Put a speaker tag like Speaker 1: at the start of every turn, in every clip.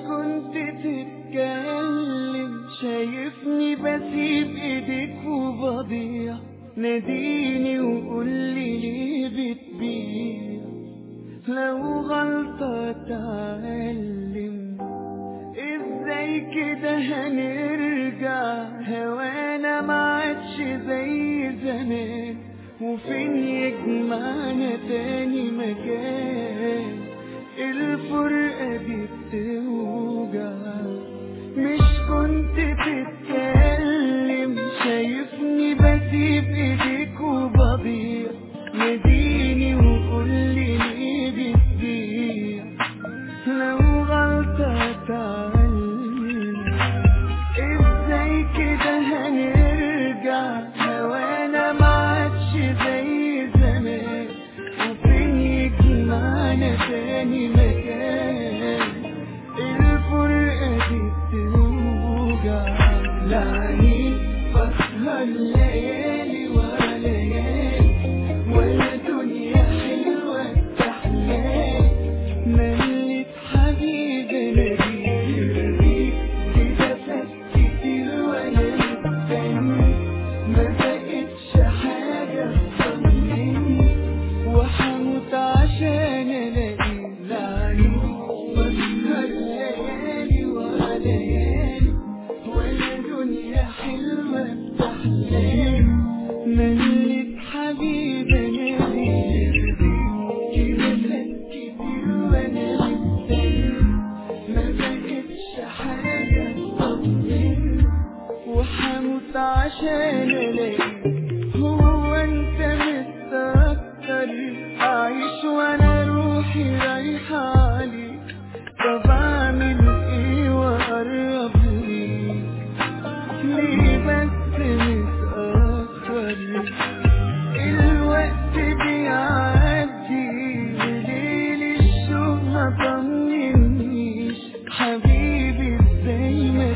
Speaker 1: كنت تتكلم شايفني بسيب ايديك وبضيع ناديني وقولي ليه بتبيع لو غلطة اتعلم ازاي كده هنرجع هوانا ما عادش زي زمان وفين يجمعنا تاني مكان الفرقة دي بتوجع مش كنت تتكلم شايفني بسيب ايديك وبضيع ناديني وقولي ليه بتبيع لو غلطة اتعلم ازاي كده هنرجع هوانا ما عادش زي زمان وفين يجمعنا تاني مكان الفرقة دي بتوجع لعني بسهر الليالي ورا ليالي ولا دنيا حلوة تحلالي مليت حبيبي نبيك كده فات كتير وانا مستني ما بقتش حاجة تطمني وحموت عشان الاقي لعني بسهر ليالي ورا ليالي ولا دنيا حلوة تحلالي مليت حبيبي نبيك كده فات كتير وانا مستني ما بقتش حاجة تطمني وحموت عشان الاقي هو انت مستكتر اعيش وانا روحي رايحة عليك طب اعمل ايه واقرب ليك ليه بس متأخر الوقت بيعدي وليل الشوق ما طمنيش حبيبي ازاي ما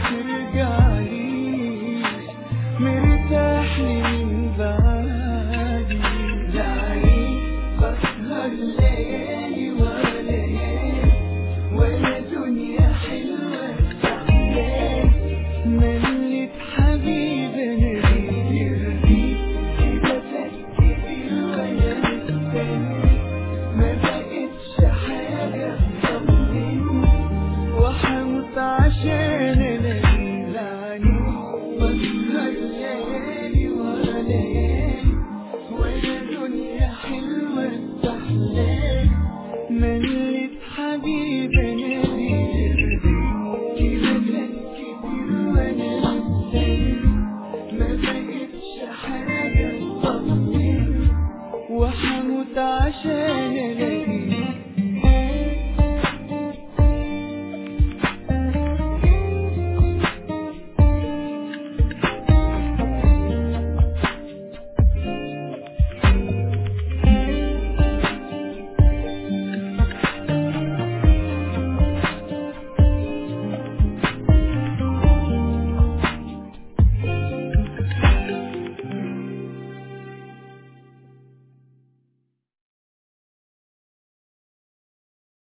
Speaker 1: ترجعليش مرتاح لي من بعدي دعي بسهر ليالي ورا ليالي ولا دنيا حلوة تحلالي مليت حبيبي نبيك يرضيك كده فات كتير وانا مستني ما بقتش حاجة تطمني وحموت عشان